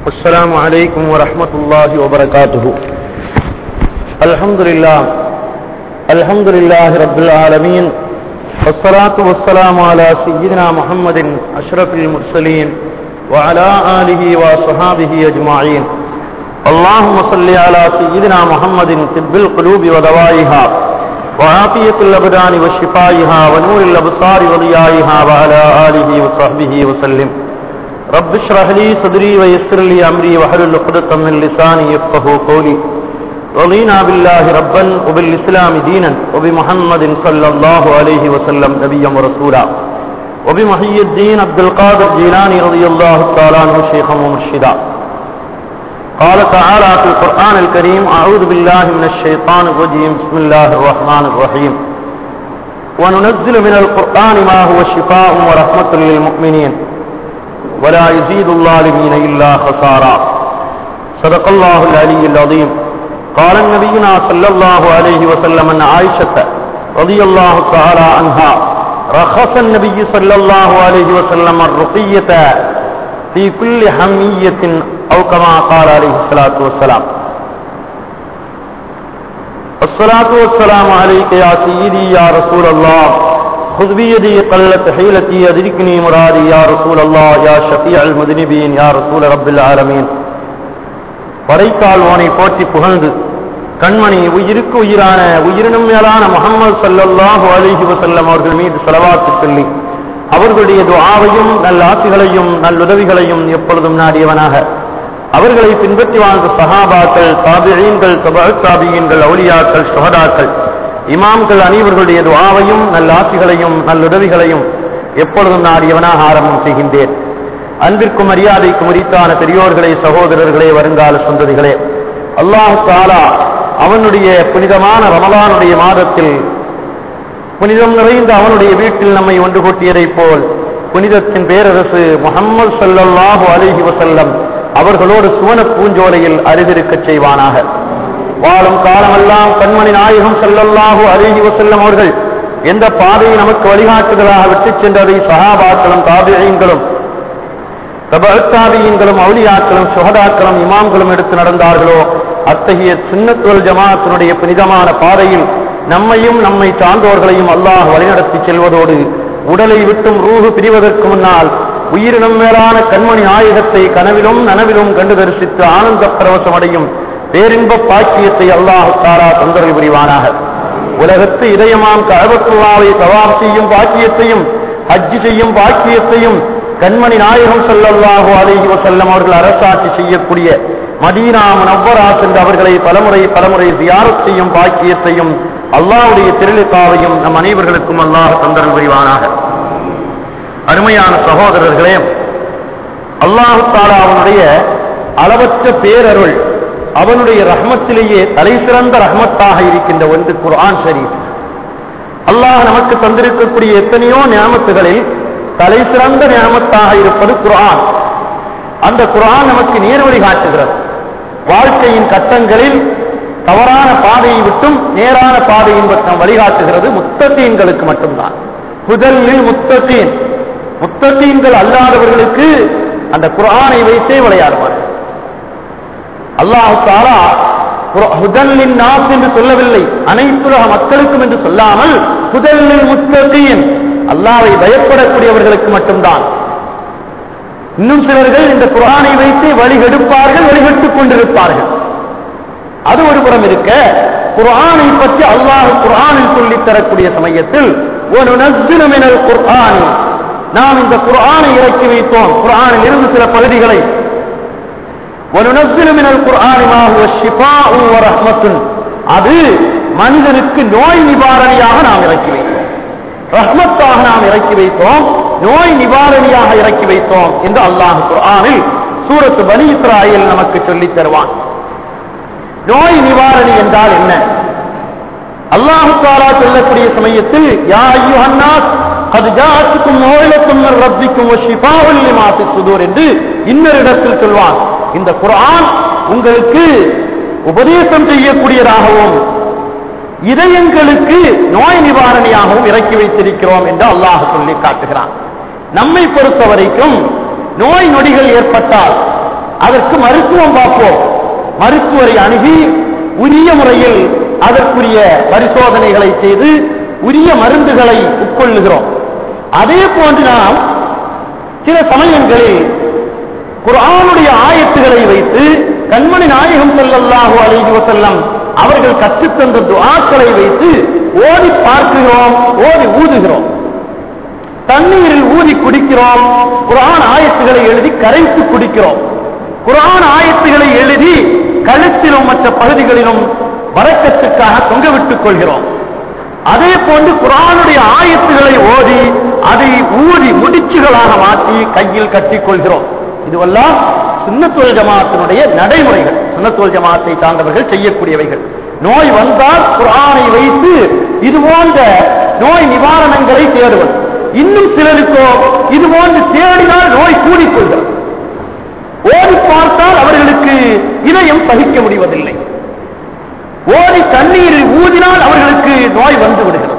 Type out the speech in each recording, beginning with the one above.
السلام عليكم ورحمة الله وبركاته الحمد لله الحمد لله رب العالمين والصلاة والسلام على سيدنا محمد أشرف المرسلين وعلى آله وصحابه أجمعين اللهم صل على سيدنا محمد طب القلوب ودوائها وعافية الأبدان وشفائها ونور الأبصار وضيائها وعلى آله وصحبه وسلم رب اشرح لي صدري ويسر لي أمري واحلل عقدة من لساني يفقهوا قولي رضينا بالله ربا وبالإسلام دينا وبمحمد صلى الله عليه وسلم نبيا ورسولا وبمحي الدين عبد القادر جيلاني رضي الله تعالى عنه شيخا ومرشدا قال تعالى في القرآن الكريم أعوذ بالله من الشيطان الرجيم بسم الله الرحمن الرحيم وننزل من القرآن ما هو شفاء ورحمة للمؤمنين ولا يزيد الظالمين إلا خسارا صدق الله العلي العظيم قال النبينا صلى الله عليه وسلم أن عائشة رضي الله تعالى عنها رخص النبي صلى الله عليه وسلم الرقية في كل حمية أو كما قال عليه الصلاة والسلام الصلاة والسلام عليك يا سيدي يا رسول الله خذ بيدي قلت حيلتي أدركني مرادي يا رسول الله يا شفيع المذنبين يا رسول رب العالمين படைத்தாழ்வானை போற்றி புகழ்ந்து கண்மணி உயிருக்கு உயிரான உயிரினும் மேலான முகமது சல்லல்லாஹு அலிஹி வசல்லம் அவர்கள் மீது செலவாத்து சொல்லி அவர்களுடைய துஆவையும் நல்ல ஆசிகளையும் நல்லுதவிகளையும் எப்பொழுதும் நாடியவனாக அவர்களை பின்பற்றி வாழ்ந்த சஹாபாக்கள் தாபியீன்கள் தாபியீன்கள் அவுலியாக்கள் சுகதாக்கள் இமாம்கள் அனைவர்களுடைய துஆவையும் நல்ல ஆசிகளையும் நல்லுதவிகளையும் எப்பொழுதும் நாடியவனாக ஆரம்பம் செய்கின்றேன் அன்பிற்கும் மரியாதைக்கும் உரித்தான பெரியோர்களே சகோதரர்களே வருங்கால சந்ததிகளே அல்லாஹ் தாலா அவனுடைய புனிதமான ரமலானுடைய மாதத்தில் புனிதம் நிறைந்த அவனுடைய வீட்டில் நம்மை ஒன்று கூட்டியதைப் போல் புனிதத்தின் பேரரசு முகம்மது சல்லல்லாஹு அலிஹி வசல்லம் அவர்களோடு சுவன பூஞ்சோலையில் அருகிருக்கச் செய்வானாக வாழும் காலமெல்லாம் கண்மணி நாயகம் சல்லல்லாஹு அலிஹி வசல்லம் அவர்கள் எந்த பாதையை நமக்கு வழிகாட்டுதலாக விட்டுச் சென்றதை சகாபாக்களும் தாபியங்களும் தபாபியங்களும் அவுலியாக்களும் சுகதாக்களும் இமாம்களும் எடுத்து நடந்தார்களோ அத்தகைய சின்னத்துவல் ஜமாத்தினுடைய புனிதமான பாதையில் நம்மையும் நம்மை சார்ந்தோர்களையும் அல்லாஹ் வழிநடத்தி செல்வதோடு உடலை விட்டும் ரூஹு பிரிவதற்கு முன்னால் உயிரினம் மேலான கண்மணி ஆயுதத்தை கனவிலும் நனவிலும் கண்டு தரிசித்து ஆனந்த பரவசம் அடையும் பேரின்ப பாக்கியத்தை அல்லாஹ் தாரா தொந்தரவு புரிவானாக உலகத்து இதயமாம் கழபத்துவாவை தவாப் செய்யும் பாக்கியத்தையும் ஹஜ்ஜி செய்யும் பாக்கியத்தையும் கண்மணி நாயகம் செல்லல்லாஹு அலிஹி வசல்லம் அவர்கள் அரசாட்சி செய்யக்கூடிய மதீனா நவ்வரா சென்று அவர்களை பலமுறை பலமுறை தியாரத் செய்யும் பாக்கியத்தையும் அல்லாவுடைய திருளிக்காவையும் நம் அனைவர்களுக்கும் அல்லாஹ் தந்தரல் புரிவானாக அருமையான சகோதரர்களே அல்லாஹு தாலா அவனுடைய அளவற்ற பேரருள் அவனுடைய ரஹ்மத்திலேயே தலை சிறந்த ரஹ்மத்தாக இருக்கின்ற ஒன்று குர்ஆன் ஷரீஃப் அல்லாஹ் நமக்கு தந்திருக்கக்கூடிய எத்தனையோ நியமத்துகளில் தலை சிறந்த நியமத்தாக இருப்பது குரான் அந்த குரான் நமக்கு நேர்வழி காட்டுகிறது வாழ்க்கையின் கட்டங்களில் தவறான பாதையை விட்டும் நேரான பாதையின் பக்கம் வழிகாட்டுகிறது முத்தத்தீன்களுக்கு மட்டும்தான் முதலில் முத்தத்தீன் முத்தத்தீன்கள் அல்லாதவர்களுக்கு அந்த குரானை வைத்தே விளையாடுவார் அல்லாஹு தாரா ஹுதல்லின் நாஸ் என்று சொல்லவில்லை அனைத்துலக மக்களுக்கும் என்று சொல்லாமல் ஹுதல்லில் முத்தத்தீன் அல்லாவை பயப்படக்கூடியவர்களுக்கு மட்டும்தான் இன்னும் சிலர்கள் இந்த குரானை வைத்து வழிகெடுப்பார்கள் வழிகட்டுக் கொண்டிருப்பார்கள் அது ஒரு புறம் இருக்க குரானை பற்றி அல்லாஹ் குரானில் சொல்லித் தரக்கூடிய சமயத்தில் ஒரு நஸ்தினமினல் குர்ஆன் நாம் இந்த குரானை இறக்கி வைத்தோம் குரானில் இருந்து சில பகுதிகளை ஒரு நஸ்தினமினல் குர்ஆன் அது மனிதனுக்கு நோய் நிவாரணியாக நாம் இறக்கி வைத்தோம் ரஹ்மத்தாக நாம் இறக்கி வைத்தோம் நோய் நிவாரணியாக இறக்கி வைத்தோம் என்று அல்லாஹ் குர்ஆனில் சூரத்து பனி இஸ்ராயில் நமக்கு சொல்லித் தருவான் நோய் நிவாரணி என்றால் என்ன அல்லாஹு தாலா சொல்லக்கூடிய சமயத்தில் யா ஐயுஹன்னாஸ் அது ஜாத்துக்கும் மோயிலக்கும் ரப்பிக்கும் ஷிஃபாவுல் லிமா ஃபி சுதூர் என்று இன்னொரு இடத்தில் சொல்வான் இந்த குர்ஆன் உங்களுக்கு உபதேசம் செய்யக்கூடியதாகவும் இதயங்களுக்கு நோய் நிவாரணியாகவும் இறக்கி வைத்திருக்கிறோம் என்று அல்லாஹ் சொல்லி காட்டுகிறான் நம்மை பொறுத்த வரைக்கும் நோய் நொடிகள் ஏற்பட்டால் அதற்கு மருத்துவம் பார்ப்போம் மருத்துவரை அணுகி உரிய முறையில் அதற்குரிய பரிசோதனைகளை செய்து உரிய மருந்துகளை உட்கொள்ளுகிறோம் அதே போன்று நாம் சில சமயங்களில் குர்ஆனுடைய ஆயத்துகளை வைத்து கண்மணி நாயகம் ஸல்லல்லாஹு அலைஹி வஸல்லம் அவர்கள் கற்றுத்தந்த துஆக்களை வைத்து ஓதி பார்க்கிறோம் ஓதி ஊதுகிறோம் தண்ணீரில் ஊதி குடிக்கிறோம் குர்ஆன் ஆயத்துகளை எழுதி கரைத்து குடிக்கிறோம் குர்ஆன் ஆயத்துகளை எழுதி கழுத்திலும் மற்ற பகுதிகளிலும் வரக்கத்துக்காக தொங்கவிட்டுக் கொள்கிறோம் அதே போன்று குர்ஆனுடைய ஆயத்துகளை ஓதி அதை ஊதி முடிச்சுகளாக மாற்றி கையில் கட்டிக் கொள்கிறோம் இதுவெல்லாம் சுன்னத்துல் ஜமாத்தினுடைய நடைமுறைகள் சுன்னத்துல் ஜமாத்தை சார்ந்தவர்கள் செய்யக்கூடியவைகள் நோய் வந்தால் குர்ஆனை வைத்து இது போன்ற நோய் நிவாரணங்களை தேடுவது இன்னும் சிலருக்கோ இது போன்று தேடினால் நோய் கூடிக்கொள்கிறது ஓடி பார்த்தால் அவர்களுக்கு இதயம் சகிக்க முடிவதில்லை ஓடி தண்ணீரில் ஊதினால் அவர்களுக்கு நோய் வந்து விடுகிறது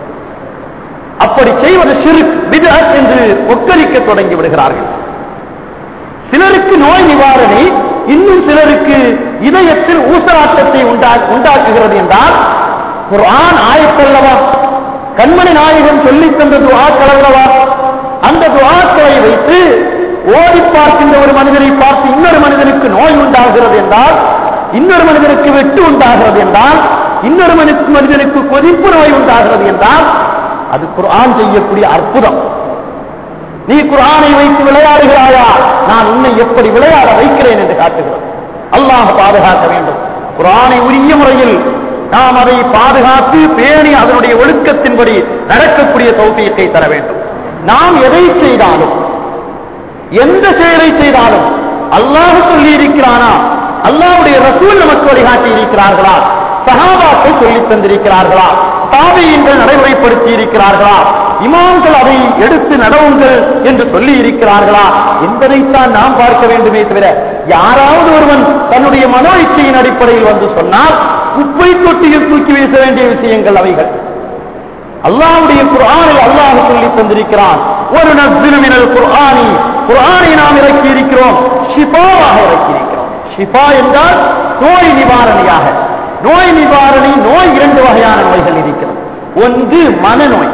அப்படி செய்வது சிறு விதத் என்று ஒக்கரிக்க தொடங்கி விடுகிறார்கள் சிலருக்கு நோய் நிவாரணை இன்னும் சிலருக்கு இதயத்தில் ஊசலாட்டத்தை உண்டா- உண்டாக்குகிறது என்றால் ஒரு ஆண் ஆயத்தல்லவா கண்மணி நாயகன் சொல்லித் தந்த துவாக்கள் அல்லவா அந்த துவாக்களை வைத்து ஓடி பார்க்கின்ற ஒரு மனிதனை பார்த்து இன்னொரு மனிதனுக்கு நோய் உண்டாகிறது என்றால் இன்னொரு மனிதனுக்கு வெட்டு உண்டாகிறது என்றால் இன்னொரு மனித- மனிதனுக்கு கொதிப்பு நோய் உண்டாகிறது என்றால் அது குர்ஆன் செய்யக்கூடிய அற்புதம் நீ குர்ஆனை வைத்து விளையாடுகிறாயா நான் உன்னை எப்படி விளையாட வைக்கிறேன் என்று காட்டுகிறது அல்லாஹ் பாதுகாக்க வேண்டும் குர்ஆனை உரிய முறையில் நாம் அதை பாதுகாத்து பேணி அதனுடைய ஒழுக்கத்தின்படி நடக்கக்கூடிய தௌபியத்தை தர வேண்டும் நாம் எதை செய்தாலும் எந்த செயலை செய்தாலும் அல்லாஹ் சொல்லி இருக்கிறானா அல்லாஹ்வுடைய ரசூல் நமக்கு வழிகாட்டி இருக்கிறார்களா சஹாபாக்கள் சொல்லித் தந்திருக்கிறார்களா தாபியங்கள் நடைமுறைப்படுத்தி இருக்கிறார்களா இமாம்கள் அதை எடுத்து நடவுங்கள் என்று சொல்லி இருக்கிறார்களா என்பதைத்தான் நாம் பார்க்க வேண்டுமே தவிர யாராவது ஒருவன் தன்னுடைய மனோ இச்சையின் அடிப்படையில் வந்து சொன்னால் குப்பை தொட்டியில் தூக்கி வீச வேண்டிய விஷயங்கள் அவைகள் அல்லாஹ்வுடைய குர்ஆனில் அல்லாஹ் சொல்லி தந்திருக்கிறான் ஒரு நஸ்திலுமினல் குர்ஆனி குர்ஆனை நாம் இறக்கி இருக்கிறோம் ஷிஃபாவாக இறக்கி இருக்கிறோம் ஷிஃபா என்றால் நோய் நிவாரணியாக நோய் நிவாரணி நோய் இரண்டு வகையான நோய்கள் இருக்கிறது ஒன்று மனநோய்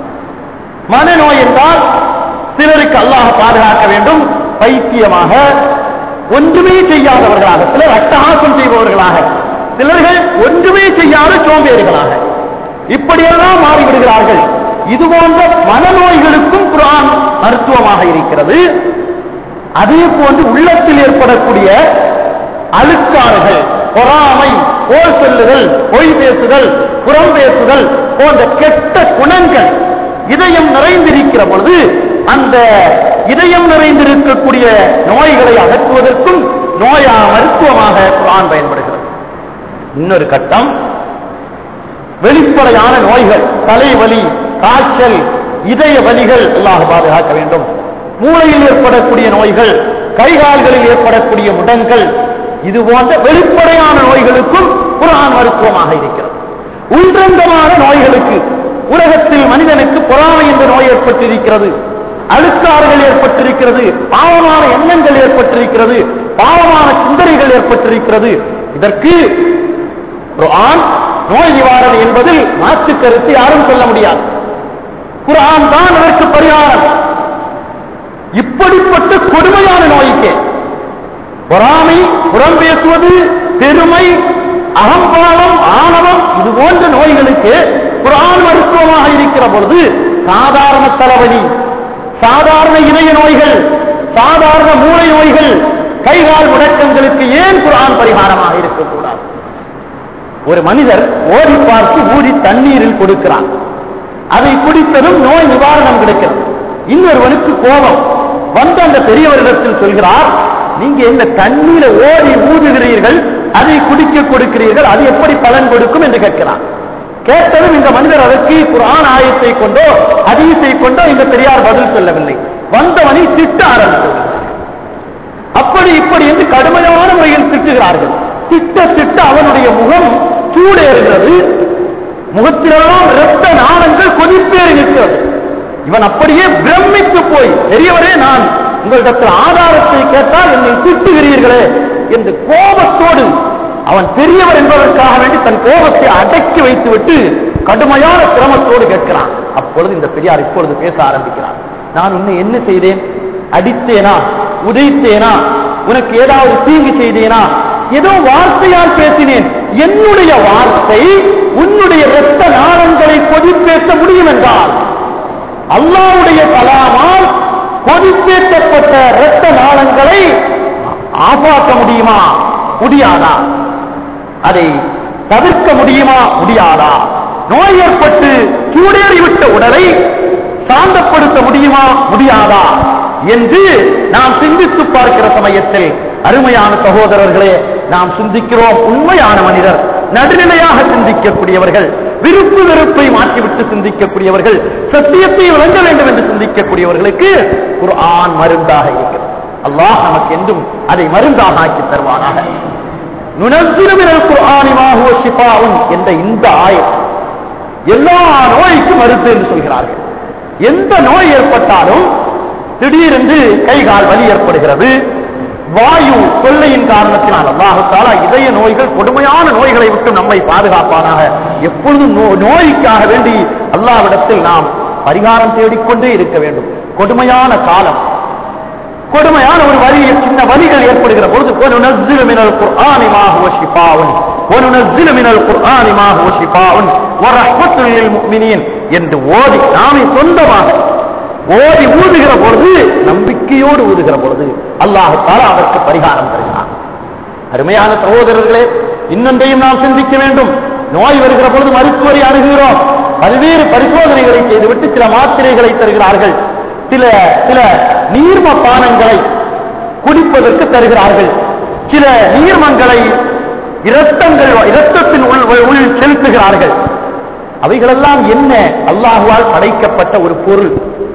மனநோய் என்றால் சிலருக்கு அல்லாஹ் பாதுகாக்க வேண்டும் பைத்தியமாக ஒன்றுமே செய்யாதவர்களாக சிலர் அட்டகாசம் செய்பவர்களாக சிலர்கள் ஒன்றுமே செய்யாத சோம்பேறிகளாக இப்படியெல்லாம் மாறிவிடுகிறார்கள் இது போன்ற மனநோய்களுக்கும் குரான் மருத்துவமாக இருக்கிறது அதே போன்று உள்ளத்தில் ஏற்படக்கூடிய அழுக்காறுகள் பொறாமை போர் சொல்லுதல் பொய் பேசுதல் புறம் பேசுதல் போன்ற கெட்ட குணங்கள் இதயம் நிறைந்திருக்கிற பொழுது அந்த இதயம் நிறைந்திருக்கக்கூடிய நோய்களை அகற்றுவதற்கும் நோயா மருத்துவமாக குரான் பயன்படுகிறது இன்னொரு கட்டம் வெளிப்படையான நோய்கள் தலைவலி காய்ச்சல் இதய வலிகள் அல்லாஹ் பாதுகாக்க வேண்டும் மூளையில் ஏற்படக்கூடிய நோய்கள் கைகால்களில் ஏற்படக்கூடிய முடங்கள் இது போன்ற வெளிப்படையான நோய்களுக்கும் குரான் மருத்துவமாக இருக்கிறது உள்ரங்கமான நோய்களுக்கு உலகத்தில் மனிதனுக்கு பொறாமை என்ற நோய் ஏற்பட்டிருக்கிறது அழுக்காறுகள் ஏற்பட்டிருக்கிறது பாவமான எண்ணங்கள் ஏற்பட்டிருக்கிறது பாவமான சிந்தனைகள் ஏற்பட்டிருக்கிறது இதற்கு குர்ஆன் நோய் நிவாரணை என்பதில் மாற்று கருத்து யாரும் சொல்ல முடியாது குர்ஆன் தான் அதற்கு பரிகாரம் இப்படிப்பட்ட கொடுமையான நோய்க்கு பொறாமை புறம் பேசுவது பெருமை அகம்பாவம் ஆணவம் இது போன்ற நோய்களுக்கு குர்ஆன் மருத்துவமாக இருக்கிற பொழுது சாதாரண தலைவலி சாதாரண இதய நோய்கள் சாதாரண மூளை நோய்கள் கைகால் முடக்கங்களுக்கு ஏன் குர்ஆன் பரிகாரமாக இருக்கக்கூடாது ஒரு மனிதர் ஓடி பார்த்து ஊதி தண்ணீரில் கொடுக்கிறான் அதை குடித்ததும் நோய் நிவாரணம் கிடைக்கிறது இன்னொருவனுக்கு கோபம் வந்து அந்த பெரியவரிடத்தில் சொல்கிறார் நீங்க இந்த தண்ணீரை ஓடி ஊதுகிறீர்கள் அதை குடிக்க கொடுக்கிறீர்கள் அது எப்படி பலன் கொடுக்கும் என்று கேட்கிறான் கேட்டதும் இந்த மனிதர் அதற்கு குர்ஆன் ஆயத்தை கொண்டோ ஹதீஸை கொண்டோ இந்த பெரியார் பதில் சொல்லவில்லை வந்தவனை திட்ட ஆரம்பித்தார் அப்படி இப்படி என்று கடுமையான முறையில் திட்டுகிறார்கள் திட்ட திட்ட அவனுடைய முகம் சூடேறுகிறது முகத்திலெல்லாம் இரத்த நாளங்கள் கொதிப்பேறி நிற்கிறது இவன் அப்படியே பிரமித்து போய் பெரியவரே நான் உங்களிடத்தில் ஆதாரத்தை கேட்டால் என்னை திட்டுகிறீர்களே என்று கோபத்தோடு அவன் பெரியவர் என்பதற்காக வேண்டி தன் கோபத்தை அடக்கி வைத்துவிட்டு கடுமையான சிரமத்தோடு கேட்கிறான் அப்பொழுது இந்த பெரியார் இப்பொழுது பேச ஆரம்பிக்கிறார் நான் உன்னை என்ன செய்தேன் அடித்தேனா உதைத்தேனா உனக்கு ஏதாவது தீங்கு செய்தேனா ஏதோ வார்த்தையால் பேசினேன் என்னுடைய வார்த்தை உன்னுடைய இரத்த நாளங்களை கொதிப்பேற்ற முடியும் என்றால் அல்லாவுடைய கலாமால் கொதிப்பேற்றப்பட்ட இரத்த நாளங்களை ஆபாக்க முடியுமா முடியாதா அதை தவிர்க்க முடியுமா முடியாதா நோய் ஏற்பட்டு சூடேறிவிட்ட உடலை சாந்தப்படுத்த முடியுமா முடியாதா என்று நாம் சிந்தித்து பார்க்கிற சமயத்தில் அருமையான சகோதரர்களே நாம் சிந்திக்கிறோம் உண்மையான மனிதர் நடுநிலையாக சிந்திக்கக்கூடியவர்கள் விருப்பு வெறுப்பை மாற்றிவிட்டு சிந்திக்கக்கூடியவர்கள் சத்தியத்தை விளங்க வேண்டும் என்று சிந்திக்கக்கூடியவர்களுக்கு ஒரு ஆண் மருந்தாக இருக்கிறது அல்லாஹ் நமக்கு என்றும் அதை மருந்தாக ஆக்கி தருவானாக நுணர்ந்திரமிரல் குர்ஆனிமாகுவ ஷிஃபாவும் என்ற இந்த ஆயம் எல்லா நோய்க்கும் மருந்து என்று சொல்கிறார்கள் எந்த நோய் ஏற்பட்டாலும் திடீரென்று கை கால் வலி ஏற்படுகிறது வாயு தொல்லையின் காரணத்தினால் அல்லாஹால இதய நோய்கள் கொடுமையான நோய்களை விட்டு நம்மை பாதுகாப்பானாக எப்பொழுதும் நோ- நோய்க்காக வேண்டி அல்லாவிடத்தில் நாம் பரிகாரம் தேடிக்கொண்டே இருக்க வேண்டும் கொடுமையான காலம் கொடுமையான ஒரு வலி சின்ன வலிகள் ஏற்படுகிற பொழுது وَنُنَزِّلُ مِنَ الْقُرْآنِ مَا هُوَ شِفَاءٌ وَنُنَزِّلُ مِنَ الْقُرْآنِ مَا هُوَ شِفَاءٌ وَرَحْمَةٌ لِلْمُؤْمِنِينَ என்று ஓதி நாமே சொந்தமாக ஓதி ஊதுகிற பொழுது நம்பிக்கையோடு ஊதுகிற பொழுது அல்லாஹ் தாலா அதற்கு பரிகாரம் தருகிறான் அருமையான சகோதரர்களே இன்னொன்றையும் நாம் சிந்திக்க வேண்டும் நோய் வருகிற பொழுது மருத்துவரை அணுகுகிறோம் பல்வேறு பரிசோதனைகளை செய்துவிட்டு சில மாத்திரைகளை தருகிறார்கள் சில சில நீர்ம பானங்களை குடிப்பதற்கு தருகிறார்கள் சில நீர்மங்களை இரத்தங்கள் இரத்தத்தின் உள் உள் செலுத்துகிறார்கள் அவைகளெல்லாம் என்ன அல்லாஹுவால் படைக்கப்பட்ட ஒரு பொருள்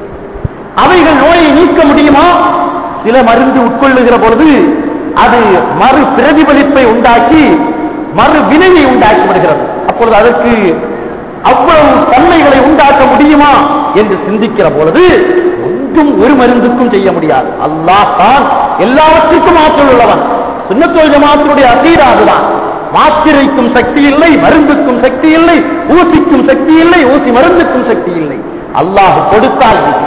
அவைகள் நோயை நீக்க முடியுமா சில மருந்து உட்கொள்ளுகிற பொழுது அது மறு பிரதிபலிப்பை உண்டாக்கி மறு வினையை உண்டாக்கி விடுகிறது அப்பொழுது அதற்கு அவ்வளவு தன்மைகளை உண்டாக்க முடியுமா என்று சிந்திக்கிற பொழுது ஒன்றும் ஒரு மருந்துக்கும் செய்ய முடியாது அல்லாஹ் தான் எல்லாவற்றுக்கும் ஆற்றல் உள்ளவன் சுண்ணத்தோல் ஜமாத்தினுடைய அசீரா அதுதான் மாத்திரைக்கும் சக்தி இல்லை மருந்துக்கும் சக்தி இல்லை ஊசிக்கும் சக்தி இல்லை ஊசி மருந்துக்கும் சக்தி இல்லை அல்லாஹ் கொடுத்தால் விதி.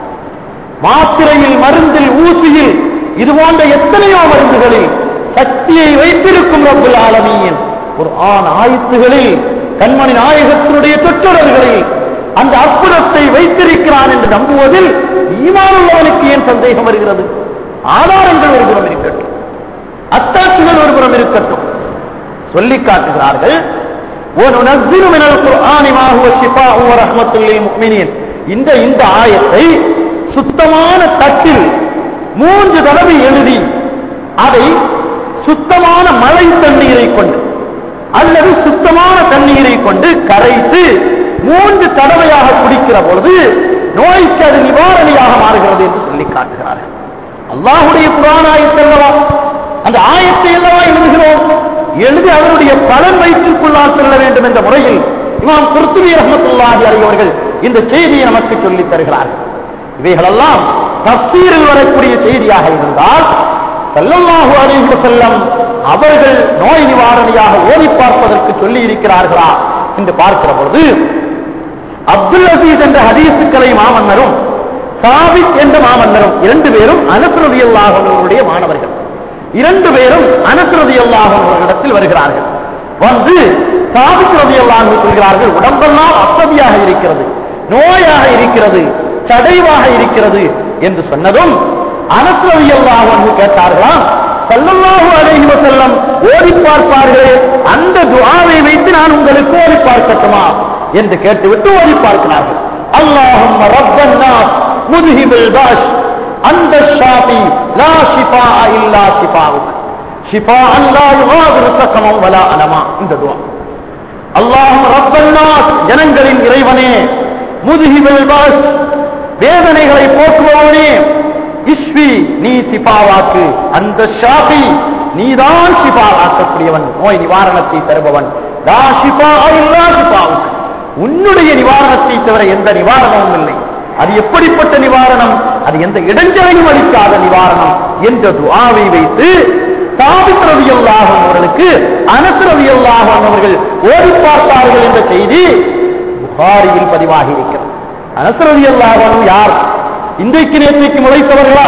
மாத்திரையில் மருந்தில் ஊசியில் இது போன்ற எத்தனையோ மருந்துகளில் சக்தியை வைத்திருக்கும் ரப்புல் ஆலமீன் ஒரு ஆண் ஆயத்துகளில் கண்மணி நாயகத்தினுடைய தொற்றொடர்களில் அந்த அற்புதத்தை வைத்திருக்கிறான் என்று நம்புவதில் ஈமானுள்ளவனுக்கு ஏன் சந்தேகம் வருகிறது ஆதாரங்கள் ஒரு புறம் இருக்கட்டும் அத்தாட்சிகள் ஒரு புறம் இருக்கட்டும் சொல்லி காட்டுகிறார்கள் وَنُنَزِّلُ مِنَ الْقُرْآنِ مَا هُوَ شِفَاءٌ وَرَحْمَةٌ لِلْمُؤْمِنِينَ இந்த இந்த ஆயத்தை சுத்தமான தட்டில் மூன்று தடவை எழுதி அதை சுத்தமான மழை தண்ணீரை கொண்டு அல்லது சுத்தமான தண்ணீரை கொண்டு கரைத்து மூன்று தடவையாக குடிக்கிற பொழுது நோய்க்கு அது நிவாரணியாக மாறுகிறது என்று சொல்லி காட்டுகிறார்கள் அல்லாஹுடைய புராண ஆயத்தல்லவா அந்த ஆயத்தை அல்லவா எழுதுகிறோம் எழுதி அவருடைய பலன் வயிற்றுக்குள்ளால் செல்ல வேண்டும் என்ற முறையில் இமாம் குர்த்துவி ரஹமத்துல்லாஹி அவர்கள் இந்த செய்தியை நமக்கு சொல்லித் தருகிறார்கள் இவைகளெல்லாம் தப்சீரில் வரக்கூடிய செய்தியாக இருந்தால் ஸல்லல்லாஹு அலைஹி வஸல்லம் அவர்கள் நோய் நிவாரணியாக ஓதி பார்ப்பதற்கு சொல்லி இருக்கிறார்களா என்று பார்க்கிற பொழுது அப்துல் அசீஸ் என்ற ஹதீசுக்களை மாமன்னரும் சாபித் என்ற மாமன்னரும் இரண்டு பேரும் அனசுரதி அல்லாஹர்களுடைய மாணவர்கள் இரண்டு பேரும் அனசுரதி அல்லாஹர்களிடத்தில் வருகிறார்கள் வந்து சாபித் ரதி அல்லாஹ் சொல்கிறார்கள் உடம்பெல்லாம் அசதியாக இருக்கிறது நோயாக இருக்கிறது சடைவாக இருக்கிறது என்று சொன்னதும் அனசுரதி அல்லாஹ் கேட்டார்களாம் சல்லல்லாஹு அலைஹி வஸல்லம் ஓதி பார்ப்பார்களே அந்த துஆவை வைத்து நான் உங்களுக்கு ஓதி பார்க்கட்டுமா என்று கேட்டுவிட்டு ஓதி பார்க்கிறார்கள் அல்லாஹும் ரப்பன் நாஸ் முதுஹிபுல் பாஷ் அந்த ஷாஃபி லா ஷிஃபா இல்லா ஷிஃபாவுக் ஷிஃபா அல்லா யுகாதிரு சகமம் வலா அலமா இந்த துஆ அல்லாஹும் ரப்பன் நாஸ் ஜனங்களின் இறைவனே முதுஹிபுல் பாஷ் வேதனைகளை போக்குபவனே இஸ்வி நீ சிபாவாக்கு அந்த ஷாஃபி நீதான் சிபாவாக்கக்கூடியவன் நோய் நிவாரணத்தை தருபவன் லா ஷிஃபா இல்லா ஷிஃபாவுக் உன்னுடைய நிவாரணத்தை தவிர எந்த நிவாரணமும் இல்லை அது எப்படிப்பட்ட நிவாரணம் அது எந்த இடைஞ்சலையும் அளிக்காத நிவாரணம் என்ற துஆவை வைத்து சாபித் ரவியல்லாஹம் அவர்களுக்கு அனஸ் ரவியல்லாஹம் அவர்கள் ஓடி பார்த்தார்கள் என்ற செய்தி புகாரியில் பதிவாகி இருக்கிறது அனஸ் ரவியல்லாஹம் யார் இன்றைக்கு நேற்றைக்கு முளைத்தவர்களா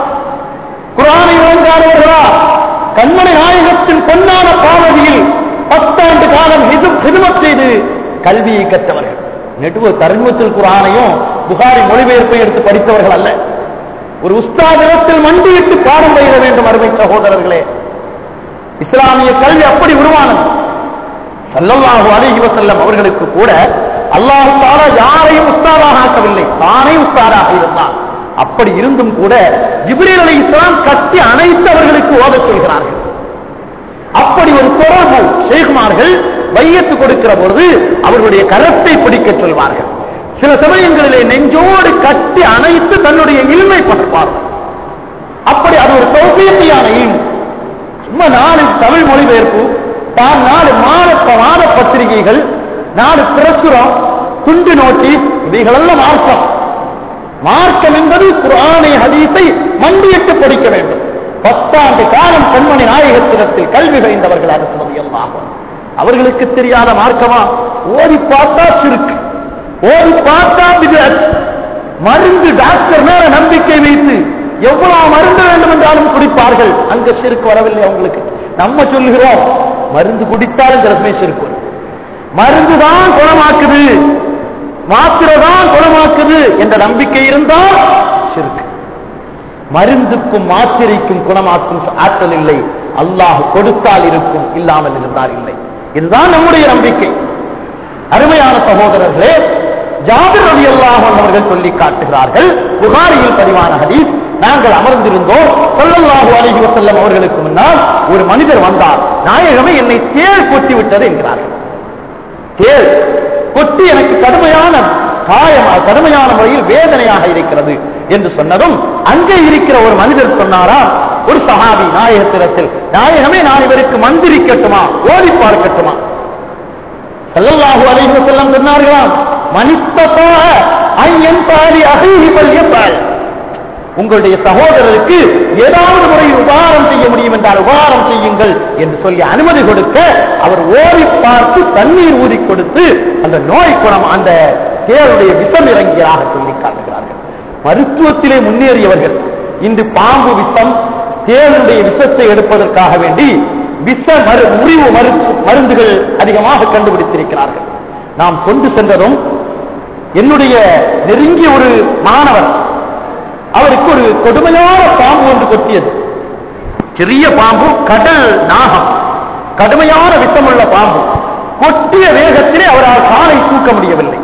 குரானை வழங்காதவர்களா கண்மணி நாயகத்தின் பொன்னான பாவதியில் பத்தாண்டு காலம் ஹிதுமத் செய்து கல்வியை கற்றவர்கள் நெடுவ தர்மத்தில் குரானையும் புகாரி மொழிபெயர்ப்பை எடுத்து படித்தவர்கள் அல்ல ஒரு உஸ்தாதிடத்தில் மண்டியிட்டு பாடம் பயிர வேண்டும் அருமை சகோதரர்களே இஸ்லாமிய கல்வி அப்படி உருவானது சல்லல்லாஹு அலைஹி வஸல்லம் அவர்களுக்கு கூட அல்லாஹ் தாலா யாரையும் உஸ்தாதாக ஆக்கவில்லை தானே உஸ்தாதாக இருந்தார் அப்படி இருந்தும் கூட ஜிப்ரீல் அலை இஸ்லாம் கட்டி அனைத்து அவர்களுக்கு ஓதச் சொல்கிறார்கள் அப்படி ஒரு தொடர்பு ஷேகுமார்கள் வையத்து கொடுக்கிற பொழுது அவர்களுடைய கரத்தை பிடிக்க சொல்வார்கள் சில சமயங்களிலே நெஞ்சோடு கட்டி அணைத்து தன்னுடைய இல்மை பார்ப்பார்கள் அப்படி அது ஒரு தௌசியத்தையான இல்மு சும்மா நாலு தமிழ் மொழிபெயர்ப்பு தான் நாலு மாத மாத பத்திரிகைகள் நாலு பிரசுரம் துண்டு நோட்டீஸ் இவைகளெல்லாம் மார்க்கம் மார்க்கம் என்பது குரானை ஹதீஸை மண்டியிட்டு படிக்க வேண்டும் பத்தாண்டு காலம் பெண்மணி நாயகத்திடத்தில் கல்வி கழிந்தவர்கள் அரசு ஆகும் அவர்களுக்கு தெரியாத மார்க்கமா ஓடி பார்த்தா சிறுக்கு ஓடி பார்த்தா விதத் மருந்து டாக்டர் மேல நம்பிக்கை வைத்து எவ்வளவு மருந்து வேண்டும் என்றாலும் குடிப்பார்கள் அங்க சிறுக்கு வரவில்லை அவங்களுக்கு நம்ம சொல்லுகிறோம் மருந்து குடித்தாலும் சில சமயம் சிறுக்கு வரும். மருந்துதான் குணமாக்குது மாத்திரை தான் குணமாக்குது என்ற நம்பிக்கை இருந்தால் சிறுக்கு மருந்துக்கும் மாத்திரைக்கும் குணமாக்கும் ஆற்றல் இல்லை அல்லாஹ் கொடுத்தால் இருக்கும் இல்லாமல் இருந்தால் இல்லை இதுதான் நம்முடைய நம்பிக்கை அருமையான சகோதரர்களே ஜாபிர் ரவி அல்லாஹன் அவர்கள் சொல்லி காட்டுகிறார்கள் புகாரியில் பதிவான ஹதீஸ் நாங்கள் அமர்ந்திருந்தோம் சொல்லல்லாஹு அலைஹி வஸல்லம் அவர்களுக்கு முன்னால் ஒரு மனிதர் வந்தார் நாயகமே என்னை தேள் கொட்டி விட்டது என்கிறார்கள் தேள் கொட்டி எனக்கு கடுமையான காயம் கடுமையான முறையில் வேதனையாக இருக்கிறது என்று சொன்னதும் அங்கே இருக்கிற ஒரு மனிதர் சொன்னாரா ஒரு சஹாபி நாயகத்திடத்தில் நாயகமே நான் இவருக்கு மந்திரிக்கட்டுமா ஓடி பார்க்கட்டுமா ஸல்லல்லாஹு அலைஹி வஸல்லம் சொன்னார்களாம் மனித்ததா ஐயன் பாரி அஹீஹி பல்யபால் உங்களுடைய சகோதரருக்கு ஏதாவது முறையில் உபகாரம் செய்ய முடியும் என்றால் உபகாரம் செய்யுங்கள் என்று சொல்லி அனுமதி கொடுக்க அவர் ஓடி பார்த்து தண்ணீர் ஊதி கொடுத்து அந்த நோய் குணம் அந்த தேருடைய விஷம் இறங்கியதாக சொல்லி காட்டுகிறார்கள் மருத்துவத்திலே முன்னேறியவர்கள் இன்று பாம்பு விஷம் தேருடைய விஷத்தை எடுப்பதற்காக வேண்டி விஷ மரு முறிவு மருந்து மருந்துகள் அதிகமாக கண்டுபிடித்திருக்கிறார்கள் நாம் கொண்டு சென்றதும் என்னுடைய நெருங்கிய ஒரு மாணவர் அவருக்கு ஒரு கொடுமையான பாம்பு ஒன்று கொட்டியது சிறிய பாம்பு கடல் நாகம் கடுமையான விஷமுள்ள பாம்பு கொட்டிய வேகத்திலே அவரால் காலை தூக்க முடியவில்லை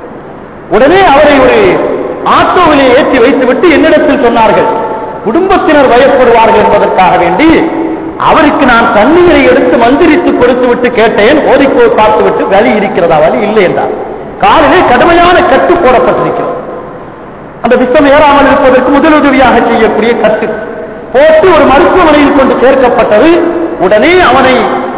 உடனே அவரை ஒரு ஆட்டோவிலே ஏற்றி வைத்துவிட்டு என்னிடத்தில் சொன்னார்கள் குடும்பத்தினர் பயப்படுவார்கள் என்பதற்காக வேண்டி அவருக்கு நான் தண்ணீரை எடுத்து மந்திரித்து கொடுத்து விட்டு கேட்டேன் ஓதிக்கோ பார்த்து விட்டு வலி இருக்கிறதா வலி இல்லை என்றார் காலிலே கடுமையான கட்டு போடப்பட்டிருக்கிறது அந்த விஷம் ஏறாமல் இருப்பதற்கு முதலுதவியாக செய்யக்கூடிய கட்டு போட்டு ஒரு மருத்துவமனையில் கொண்டு சேர்க்கப்பட்டது உடனே அவனை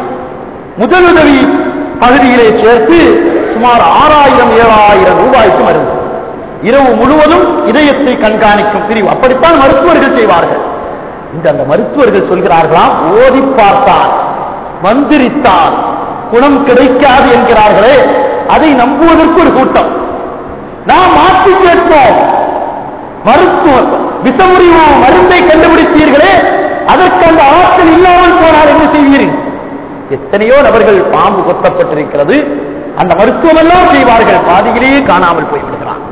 முதலுதவி பகுதியிலே சேர்த்து சுமார் ஆறாயிரம் ஏழாயிரம் ரூபாய்க்கு மருந்து இரவு முழுவதும் இதயத்தை கண்காணிக்கும் பிரிவு அப்படித்தான் மருத்துவர்கள் செய்வார்கள் இந்த அந்த மருத்துவர்கள் சொல்கிறார்களாம் ஓதி பார்த்தால் மந்திரித்தால் குணம் கிடைக்காது என்கிறார்களே அதை நம்புவதற்கு ஒரு கூட்டம் நாம் மாற்றி கேட்போம் மருத்துவ விஷமுறிவு மருந்தை கண்டுபிடித்தீர்களே அதற்கு அந்த ஆற்றல் இல்லாமல் போனால் என்ன செய்வீர்கள் எத்தனையோ நபர்கள் பாம்பு கொத்தப்பட்டிருக்கிறது அந்த மருத்துவம் எல்லாம் செய்வார்கள் பாதியிலேயே காணாமல் போய்விடுகிறான்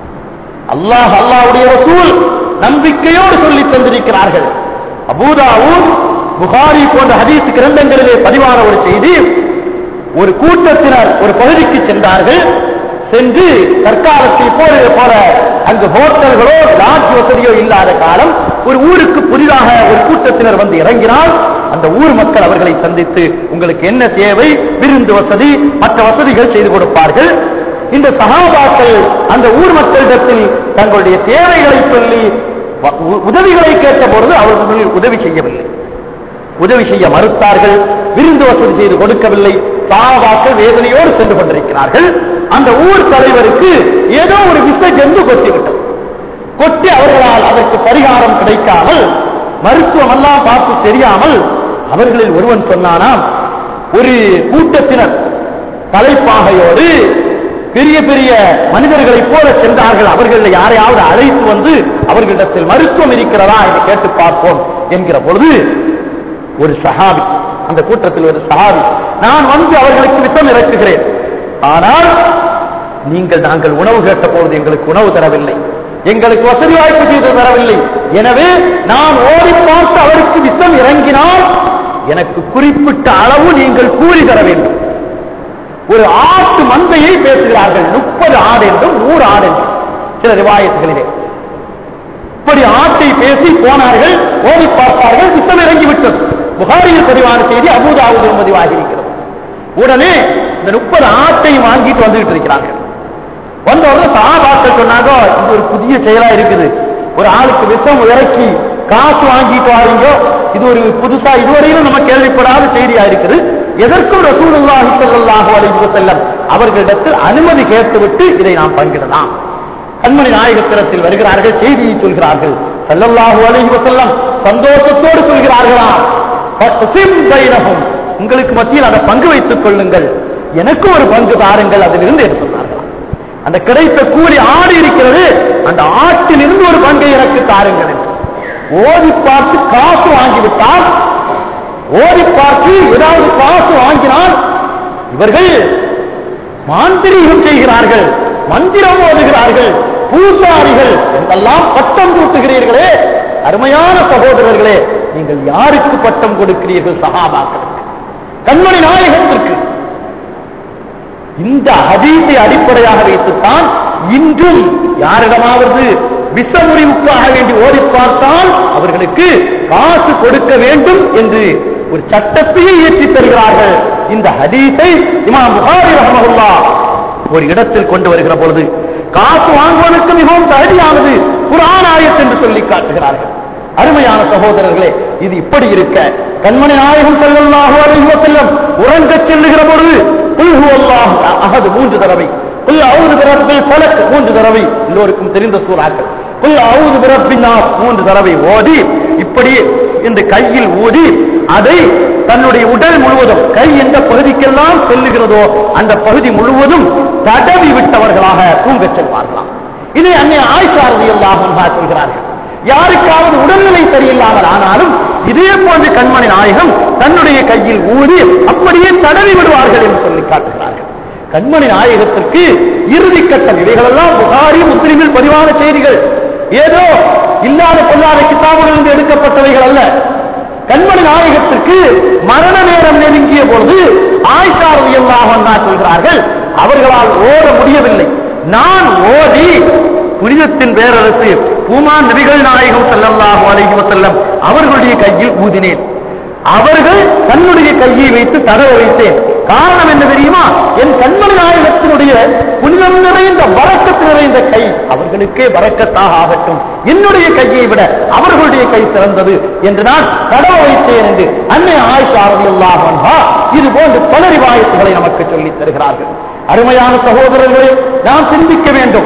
அல்லாஹ் அல்லாஹ்வுடைய ரசூல் நம்பிக்கையோடு சொல்லி தந்திருக்கிறார்கள் அபூதாவூத் புகாரி போன்ற ஹதீஸ் கிரந்தங்களிலே பதிவான ஒரு செய்தி ஒரு கூட்டத்தினர் ஒரு பகுதிக்கு சென்றார்கள் சென்று தற்காலத்தை போல போல அங்கு ஹோட்டல்களோ லாட்ஜ் வசதியோ இல்லாத காலம் ஒரு ஊருக்கு புதிதாக ஒரு கூட்டத்தினர் வந்து இறங்கினால் அந்த ஊர் மக்கள் அவர்களை சந்தித்து உங்களுக்கு என்ன தேவை விருந்து வசதி மற்ற வசதிகள் செய்து கொடுப்பார்கள் இந்த சகாபாக்கள் அந்த ஊர் மக்களிடத்தில் தங்களுடைய தேவைகளை சொல்லி வ- உ- உதவிகளை கேட்ட பொழுது அவர்கள் உதவி செய்யவில்லை உதவி செய்ய மறுத்தார்கள் விருந்து வசதி செய்து கொடுக்கவில்லை சாபாக்கள் வேதனையோடு சென்று கொண்டிருக்கிறார்கள் அந்த ஊர் தலைவருக்கு ஏதோ ஒரு விச ஜந்து கொட்டிவிட்டது கொட்டி அவர்களால் அதற்கு பரிகாரம் கிடைக்காமல் மருத்துவம் எல்லாம் பார்த்து தெரியாமல் அவர்களில் ஒருவன் சொன்னானாம் ஒரு கூட்டத்தினர் தலைப்பாகையோடு பெரிய பெரிய மனிதர்களைப் போல சென்றார்கள் அவர்கள் யாரையாவது அழைத்து வந்து அவர்களிடத்தில் மருத்துவம் இருக்கிறதா என்று கேட்டு பார்ப்போம் என்கிற பொழுது ஒரு சஹாபி அந்த கூட்டத்தில் ஒரு சஹாபி நான் வந்து அவர்களுக்கு வித்தம் இறக்குகிறேன் ஆனால் நீங்கள் நாங்கள் உணவு கேட்ட பொழுது எங்களுக்கு உணவு தரவில்லை எங்களுக்கு வசதி வாய்ப்பு செய்து தரவில்லை எனவே நான் ஓடி பார்த்து அவருக்கு வித்தம் இறங்கினால் எனக்கு குறிப்பிட்ட அளவு நீங்கள் கூலி தர வேண்டும் ஒரு ஆட்டு மந்தையை பேசுகிறார்கள் முப்பது ஆடு என்றும் நூறு ஆடு என்றும் சில ரிவாயத்துகளிலே இப்படி ஆட்டை பேசி போனார்கள் ஓடி பார்த்தார்கள் வித்தம் இறங்கிவிட்டது புகாரியில் பதிவான செய்தி அபூதாவுதில் பதிவாகி இருக்கிறது உடனே இந்த முப்பது ஆட்டை வாங்கிட்டு வந்துகிட்டு இருக்கிறார்கள் வந்த உடனே சகாபாக்கள் சொன்னாங்க இது ஒரு புதிய செயலா இருக்குது ஒரு ஆளுக்கு விஷம் இறக்கி காசு வாங்கிட்டு வாரீங்க இது ஒரு புதுசா இதுவரையிலும் நம்ம கேள்விப்படாத செய்தியா இருக்குது எதற்கும் ரசூலுல்லாஹி ஸல்லல்லாஹு அலைஹி வஸல்லம் அவர்களிடத்தில் அனுமதி கேட்டுவிட்டு இதை நாம் பங்கிடலாம் கண்மணி நாயகத்திரத்தில் வருகிறார்கள் செய்தியை சொல்கிறார்கள் ஸல்லல்லாஹு அலைஹி வஸல்லம் சந்தோஷத்தோடு சொல்கிறார்களாம் ஃபக்ஸிம் பைனஹும் உங்களுக்கு மத்தியில் அதை பங்கு வைத்துக் கொள்ளுங்கள் எனக்கு ஒரு பங்கு தாருங்கள் அதிலிருந்து என்று சொன்னார்களாம் அந்த கிடைத்த கூலி ஆடு இருக்கிறது அந்த ஆட்டிலிருந்து ஒரு பங்கை எனக்கு தாருங்கள் என்று ஓடி பார்த்து காசு வாங்கிவிட்டால் ஓடி பார்த்து ஏதாவது காசு வாங்கினால் இவர்கள் மாந்திரீகம் செய்கிறார்கள் மந்திரம் ஓதுகிறார்கள் பூசாரிகள் என்றெல்லாம் பட்டம் சூட்டுகிறீர்களே அருமையான சகோதரர்களே நீங்கள் யாருக்கு பட்டம் கொடுக்கிறீர்கள் சகாபாக்களுக்கு கண்மணி நாயகத்திற்கு இந்த ஹதீஸை அடிப்படையாக வைத்துத்தான் இன்றும் யாரிடமாவது விஷமுறிவுக்காக வேண்டி ஓடி பார்த்தால் அவர்களுக்கு காசு கொடுக்க வேண்டும் என்று ஒரு சட்டத்தையே இயற்றி தருகிறார்கள் இந்த ஹதீஸை இமாம் புகாரி ரஹமகுல்லா ஒரு இடத்தில் கொண்டு வருகிற பொழுது காசு வாங்குவதற்கு மிகவும் தகுதியானது குரான் ஆயத் என்று சொல்லி காட்டுகிறார்கள் அருமையான சகோதரர்களே இது இப்படி இருக்க கண்மணி நாயகம் ஸல்லல்லாஹு அலைஹி வஸல்லம் உறங்கச் செல்லுகிற பொழுது குல் ஹுவல்லாஹு அஹது மூன்று தடவை குல் அவுது பிரப்பில் ஃபலக் மூன்று தடவை எல்லோருக்கும் தெரிந்த சூறாக்கள் குல் அவுது பிரப்பின் நாஸ் மூன்று தடவை ஓதி இப்படி இந்த கையில் ஊதி அதை தன்னுடைய உடல் முழுவதும் கை எந்த பகுதிக்கெல்லாம் செல்லுகிறதோ அந்த பகுதி முழுவதும் தடவி விட்டவர்களாக தூங்கச் செல்வார்களாம் இதை அன்னை ஆயிஷா ரலியல்லாஹு சொல்கிறார்கள் யாருக்காவது உடல்நிலை சரியில்லாமல் ஆனாலும் இதே போன்ற கண்மணி நாயகம் தன்னுடைய கையில் ஊதி அப்படியே தடவி விடுவார்கள் என்று சொல்லி காட்டுகிறார்கள் கண்மணி நாயகத்திற்கு இறுதி கட்டம் இவைகளெல்லாம் புகாரி முஸ்லிமில் பதிவான செய்திகள் ஏதோ இல்லாத பொல்லாத கிதாபுகள் இருந்து எடுக்கப்பட்டவைகள் அல்ல கண்மணி நாயகத்திற்கு மரண நேரம் நெருங்கிய பொழுது ஆயிஷா ரலியல்லாஹு சொல்கிறார்கள் அவர்களால் ஓட முடியவில்லை நான் ஓடி புனிதத்தின் பேரரசு பூமான் நபிகள் நாயகம் ஸல்லல்லாஹு அலைஹி வஸல்லம் அவர்களுடைய கையில் ஊதினேன் அவர்கள் தன்னுடைய கையை வைத்து தடவ வைத்தேன் காரணம் என்ன தெரியுமா என் கண்மணி நாயகத்தினுடைய புனிதம் நிறைந்த வரக்கத்து நிறைந்த கை அவர்களுக்கே வரக்கத்தாக ஆகட்டும் என்னுடைய கையை விட அவர்களுடைய கை சிறந்தது என்று நான் தடவ வைத்தேன் என்று அன்னை ஆயிஷா ரலியல்லாஹு அன்ஹா இது போன்று பல ரிவாயத்துகளை நமக்கு சொல்லித் தருகிறார்கள் அருமையான சகோதரர்களை நாம் சிந்திக்க வேண்டும்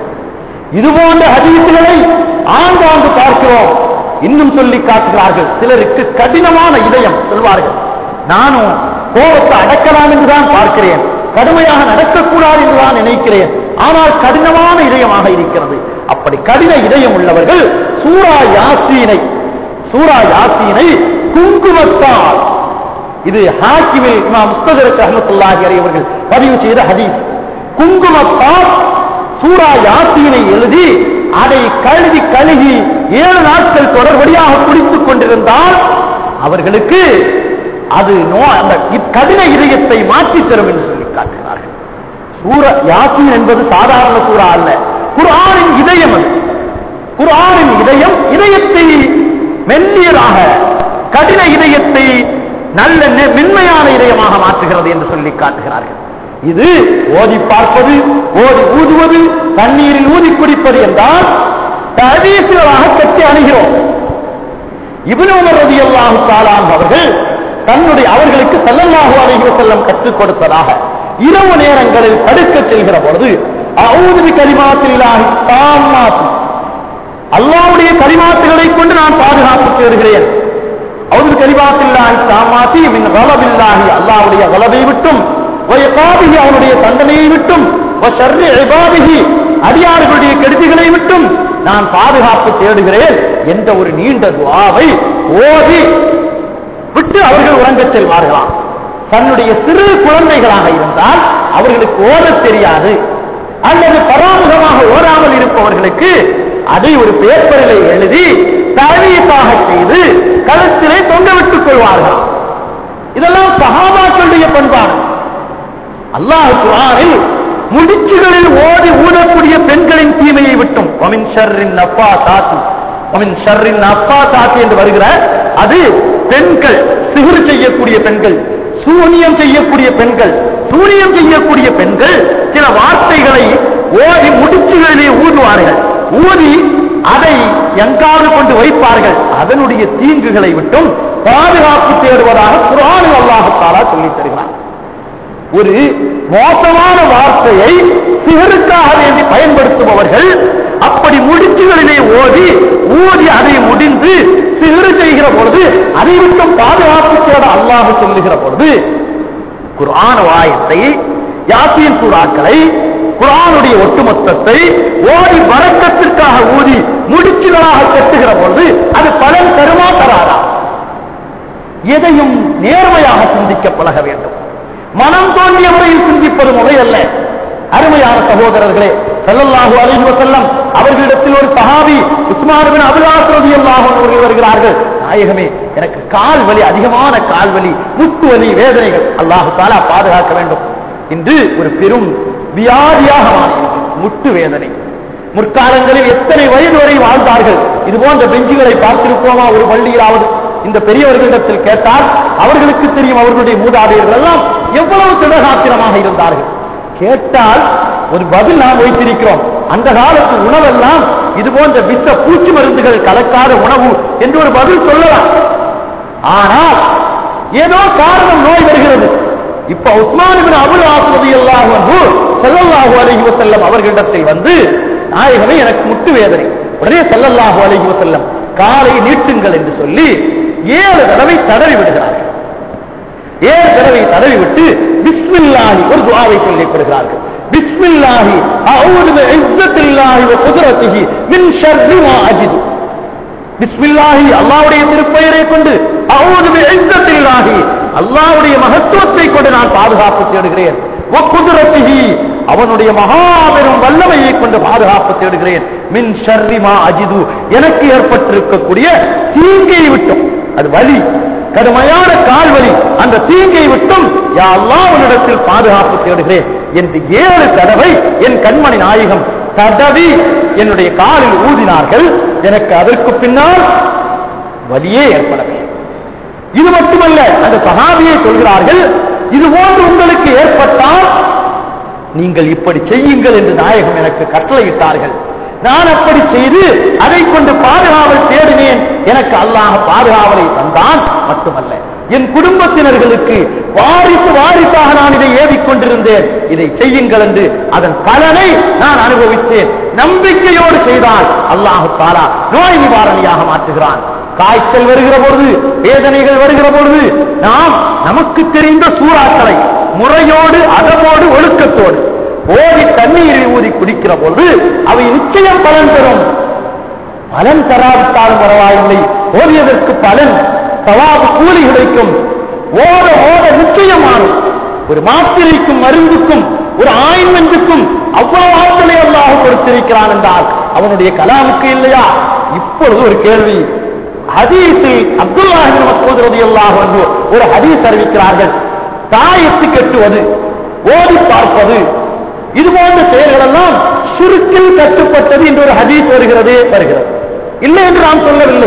இது போன்ற ஹதீசுகளை ஆங்காங்கு பார்க்கிறோம் இன்னும் சொல்லி காட்டுகிறார்கள் சிலருக்கு கடினமான இதயம் சொல்வார்கள் நானும் கோபத்தை அடக்கலாம் என்றுதான் பார்க்கிறேன் கடுமையாக நடக்கக்கூடாது என்றுதான் நினைக்கிறேன் ஆனால் கடினமான இதயமாக இருக்கிறது அப்படி கடின இதயம் உள்ளவர்கள் சூரா யாசீனை சூரா யாசீனை குங்குமத்தால் இது ஹாக்கிமில் இமாம் முஸ்ததரத் ரஹ்மத்துல்லாஹி அலைஹி அவர்கள் பதிவு செய்த ஹதீஸ் குங்குமத்தால் சூரா யாசீனை எழுதி அதை கழுவி கழுகி ஏழு நாட்கள் தொடர்படியாக குடித்துக் கொண்டிருந்தால் அவர்களுக்கு அது நோ அந்த கடின இதயத்தை மாற்றித் தரும் என்று சொல்லி காட்டுகிறார்கள் சூர யாசீன் என்பது சாதாரண சூறா அல்ல குர்ஆனின் இதயம் அது குர்ஆனின் இதயம் இதயத்தை மெல்லியதாக கடின இதயத்தை நல்ல நெ- மென்மையான இதயமாக மாற்றுகிறது என்று சொல்லி காட்டுகிறார்கள் இது ஓதி பார்ப்பது ஓதி ஊதுவது தண்ணீரில் ஊதி குடிப்பது என்றால் தடீசுகளாக கட்டி அணுகிறோம் இப்னு உமர் ரலியல்லாஹு தஆலா அன்ஹு அவர்கள் தன்னுடைய அவர்களுக்கு ஸல்லல்லாஹு அலைஹி வஸல்லம் கற்றுக் கொடுத்ததாக இரவு நேரங்களில் படுக்க செல்கிற பொழுது அவுது கலிமாத்தில்லாஹி தாமாத்தி அல்லாவுடைய கலிமாத்துகளை கொண்டு நான் பாதுகாப்பு தேடுகிறேன் அவுது கலிமாத்தில்லாஹி தாமாத்தி மின் கலபில்லாஹி அல்லாவுடைய கலபை விட்டும் வயகாபிஹி அவனுடைய தண்டனையை விட்டும் வஷர்ரி இபாதிஹி அடியார்களுடைய கெடுதிகளை விட்டும் நான் பாதுகாப்பு தேடுகிறேன் என்ற ஒரு நீண்ட துவாவை ஓதி விட்டு அவர்கள் உறங்கச் செல்வார்களாம் தன்னுடைய சிறு குழந்தைகளாக இருந்தால் அவர்களுக்கு ஓடத் தெரியாது அல்லது பராமுகமாக ஓடாமல் இருப்பவர்களுக்கு அதை ஒரு பேப்பரிலே எழுதி தரவீசாக செய்து கழுத்திலே தொங்க விட்டுக் கொள்வார்களாம் இதெல்லாம் சகாபாக்களுடைய பண்பாடு அல்லாஹ் குரானில் முடிச்சுகளில் ஓடி ஊடக்கூடிய பெண்களின் தீமையை விட்டும் ஒமின் ஷர்ரின் அப்பா சாத்தி ஒமின் ஷர்ரின் அப்பா சாத்தி என்று வருகிற அது பெண்கள் சிகுர் செய்யக்கூடிய பெண்கள் சூனியம் செய்யக்கூடிய பெண்கள் சூனியம் செய்யக்கூடிய பெண்கள் சில வார்த்தைகளை ஓடி முடிச்சுகளிலே ஊதுவார்கள் ஊதி அதை எங்காவது கொண்டு வைப்பார்கள் அதனுடைய தீங்குகளை விட்டும் பாதுகாப்பு தேடுவதாக குரானில் அல்லாஹத்தாலா சொல்லித் தருகிறார் ஒரு மோசமான வார்த்தையை சிகருக்காக வேண்டி பயன்படுத்துபவர்கள் அப்படி முடிச்சுகளிலே ஓதி ஊதி அதை முடிந்து சிகரு செய்கிற பொழுது அதை விட்டும் பாதுகாப்பு தேட அல்லாஹ் சொல்லுகிற பொழுது குர்ஆன் வாயத்தை யாசின் சூறாக்களை குர்ஆனுடைய ஒட்டுமொத்தத்தை ஓடி வரக்கத்திற்காக ஊதி முடிச்சுகளாக கட்டுகிற பொழுது அது பலன் தருமா தராதா எதையும் நேர்மையாக சிந்திக்க பழக வேண்டும் மனம் தோன்றிய முறையில் சிந்திப்பது முறை அல்ல அருமையான சகோதரர்களே ஸல்லல்லாஹு அலைஹி வஸல்லம் அவர்களிடத்தில் ஒரு சஹாபி உஸ்மான் பின் அபுல்லாஹ் ரலியல்லாஹு அன்ஹு அவர்கள் வருகிறார்கள் நாயகமே எனக்கு கால் வலி அதிகமான கால் வலி முட்டு வலி வேதனைகள் அல்லாஹ் தஆலா பாதுகாக்க வேண்டும் இன்று ஒரு பெரும் வியாதியாக மாறியது முட்டு வேதனை முற்காலங்களில் எத்தனை வயது வரை வாழ்ந்தார்கள் இது போன்ற பெஞ்சுகளை பார்த்திருப்போமா ஒரு பள்ளியிலாவது இந்த பெரியவர்களிடத்தில் கேட்டால் அவர்களுக்கு தெரியும் அவர்களுடைய மூதாதையர்கள் எல்லாம் எவ்வளவு திடகாத்திரமாக இருந்தார்கள் கேட்டால் ஒரு பதில் நாம் வைத்திருக்கிறோம் அந்த காலத்து உணவெல்லாம் இது போன்ற விச பூச்சி மருந்துகள் கலக்காத உணவு என்று ஒரு பதில் சொல்லலாம் ஆனால் ஏதோ காரணம் நோய் வருகிறது இப்ப உஸ்மான் இப்னு அபுல் ஆஸ் ரலியல்லாஹு அன்ஹு ஸல்லல்லாஹு அலைஹி வஸல்லம் அவர்களிடத்தில் வந்து நாயகமே எனக்கு முட்டு வேதனை உடனே ஸல்லல்லாஹு அலைஹி வஸல்லம் காலை நீட்டுங்கள் என்று சொல்லி ஏழு தடவை தடவி விடுகிறார்கள் ஏழு தடவை தடவி விட்டு பிஸ்மில்லாஹி ஒரு துஆவை சொல்லிக் கொடுக்கிறார்கள் பிஸ்மில்லாஹி அஊது பிஇஸ்ஸத்தில்லாஹி வ குத்ரத்திஹி மின் ஷர்ரி மா அஜிது பிஸ்மில்லாஹி அல்லாஹ்வுடைய திருப்பெயரை கொண்டு அஊது பிஇஸ்ஸத்தில்லாஹி அல்லாஹ்வுடைய மகத்துவத்தை கொண்டு நான் பாதுகாப்பு தேடுகிறேன் வ குத்ரத்திஹி அவனுடைய மகாபெரும் வல்லமையை கொண்டு பாதுகாப்பு தேடுகிறேன் மின் ஷர்ரி மா அஜிது எனக்கு ஏற்பட்டிருக்கக்கூடிய தீங்கை விட்டும் அது வலி கடுமையான கால்வலி அந்த தீங்கை விட்டும் யா அல்லாஹ் உன்னிடத்தில் பாதுகாப்பு தேடுகிறேன் என்று ஏழு தடவை என் கண்மணி நாயகம் தடவி என்னுடைய காலில் ஊதினார்கள் எனக்கு அதற்கு பின்னால் வலியே ஏற்படவில்லை இது மட்டுமல்ல அந்த சகாபியை சொல்கிறார்கள் இது போன்று உங்களுக்கு ஏற்பட்டால் நீங்கள் இப்படி செய்யுங்கள் என்று நாயகம் எனக்கு கட்டளையிட்டார்கள் நான் அப்படி செய்து அதை கொண்டு பாதுகாவல் தேடினேன் எனக்கு அல்லாஹ் பாதுகாவலை தந்தான் மட்டுமல்ல என் குடும்பத்தினர்களுக்கு வாரிசு வாரிசாக நான் இதை ஏவிக் கொண்டிருந்தேன் இதை செய்யுங்கள் என்று அதன் பலனை நான் அனுபவித்தேன் நம்பிக்கையோடு செய்தால் அல்லாஹு தாலா நோய் நிவாரணியாக மாற்றுகிறான் காய்ச்சல் வருகிற பொழுது வேதனைகள் வருகிற பொழுது நாம் நமக்கு தெரிந்த சூறாக்களை முறையோடு அதமோடு ஒழுக்கத்தோடு ஓடி தண்ணீரை ஊதி குடிக்கிற பொழுது அவை நிச்சயம் பலன் தரும் பலன் தராவிட்டாலும் பரவாயில்லை ஓடியதற்கு பலன் சவாபு கூலி கிடைக்கும் ஓட ஓட நிச்சயமானும் ஒரு மாத்திரைக்கும் மருந்துக்கும் ஒரு ஆயின்மெண்ட்டுக்கும் அவ்வளவு ஆற்றலை அல்லாஹ் கொடுத்திருக்கிறான் என்றால் அவனுடைய கலாமுக்கு இல்லையா இப்பொழுது ஒரு கேள்வி ஹதீஸில் அப்துல்லாஹின் மசூத் ரலியல்லாஹு அன்ஹு ஒரு ஹதீஸ் அறிவிக்கிறார்கள் தாயத்து கட்டுவது ஓடி பார்ப்பது இது போன்ற செயல்கள் எல்லாம் சுருக்கில் கட்டுப்பட்டது என்று ஒரு ஹதீஸ் வருகிறதே வருகிறது இல்லை என்று நாம் சொல்லவில்லை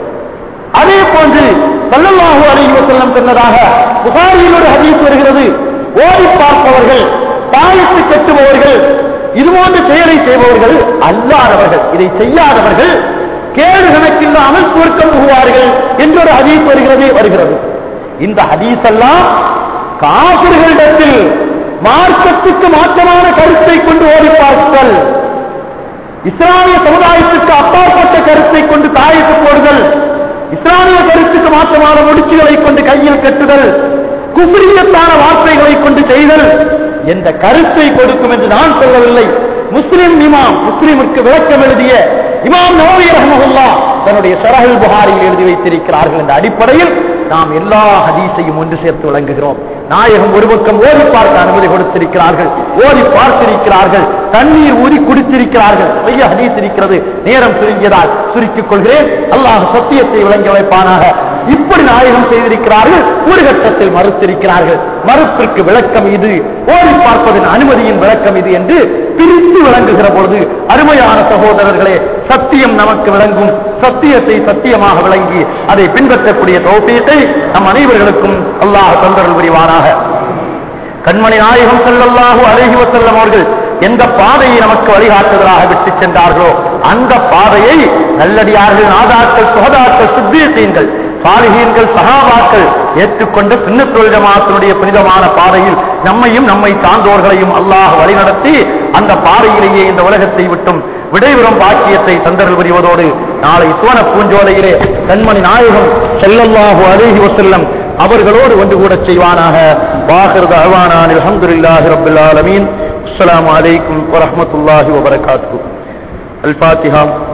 அதே போன்று சல்லல்லாஹு அலைஹி வஸல்லம் சொன்னதாக புகாரியில் ஒரு ஹதீஸ் வருகிறது ஓடி பார்ப்பவர்கள் தாயத்து கட்டுபவர்கள் இது போன்ற செயலை செய்பவர்கள் அல்லாதவர்கள் இதை செய்யாதவர்கள் கேடு கணக்கில்லாமல் சுருக்கம் புகுவார்கள் என்று ஒரு ஹதீஸ் வருகிறதே வருகிறது இந்த ஹதீஸ் எல்லாம் காபிர்களிடத்தில் மார்க்கத்துக்கு மாற்றமான கருத்தை கொண்டு ஓடி பார்த்தல் இஸ்லாமிய சமுதாயத்துக்கு அப்பாற்பட்ட கருத்தை கொண்டு தாயத்து போடுதல் இஸ்லாமிய கருத்துக்கு மாற்றமான முடிச்சுகளை கொண்டு கையில் கட்டுதல் குபுரியத்தான வார்த்தைகளை கொண்டு செய்தல் என்ற கருத்தை கொடுக்கும் என்று நான் சொல்லவில்லை முஸ்லிம் இமாம் முஸ்லிமுக்கு விளக்கம் எழுதிய இமாம் நோவி ரஹமஹுல்லா தன்னுடைய சரஹல் புகாரில் எழுதி வைத்திருக்கிறார்கள் என்ற அடிப்படையில் நாம் எல்லா ஹதீஸையும் ஒன்று சேர்த்து வழங்குகிறோம் நாயகம் ஒரு பக்கம் ஓடி பார்க்க அனுமதி கொடுத்திருக்கிறார்கள் ஓடி பார்த்திருக்கிறார்கள் தண்ணீர் ஊறி குடித்திருக்கிறார்கள் நிறைய ஹதீஸ் இருக்கிறது நேரம் சுருங்கியதால் சுருக்கிக் கொள்கிறேன் அல்லாஹ் சத்தியத்தை விளங்க வைப்பானாக இப்படி நாயகம் செய்திருக்கிறார்கள் ஒரு கட்டத்தில் மறுத்திருக்கிறார்கள் மறுப்பிற்கு விளக்கம் இது ஓடி பார்ப்பதன் அனுமதியின் விளக்கம் இது என்று பிரித்து விளங்குகிற பொழுது அருமையான சகோதரர்களே சத்தியம் நமக்கு விளங்கும் சத்தியத்தை சத்தியமாக விளங்கி அதை பின்பற்றக்கூடிய தௌபியத்தை நம் அனைவர்களுக்கும் அல்லாஹ் தந்தரல் புரிவானாக கண்மணி நாயகம் செல்லல்லாஹு அழகி வசல்லம் அவர்கள் எந்த பாதையை நமக்கு வழிகாட்டுதலாக விட்டு சென்றார்களோ அந்த பாதையை நல்லடியார்கள் நாதாக்கள் சுகதாக்கள் சுத்தீசீன்கள் சாலிகீன்கள் சகாபாக்கள் ஏற்றுக்கொண்ட சின்னத்தொழில் ஜமாத்தினுடைய புனிதமான பாதையில் நம்மையும் நம்மை சார்ந்தோர்களையும் அல்லாஹ் வழிநடத்தி அந்த பாதையிலேயே இந்த உலகத்தை விட்டும் விடைபெறும் பாக்கியத்தை தந்தரல் புரிவதோடு நாளை சுவன பூஞ்சோலையிலே கண்மணி நாயகம் செல்லல்லாஹு அழகி வசல்லம் அவர்களோடு ஒன்று கூட செய்வானாக வாஹிர் அஹ்வானான் அல்ஹம்துலில்லாஹி ரப்பில் ஆலமீன் அஸ்ஸலாமு அலைக்கும் வரஹ்மத்துல்லாஹி வபரகாத்துஹு அல் ஃபாத்திஹா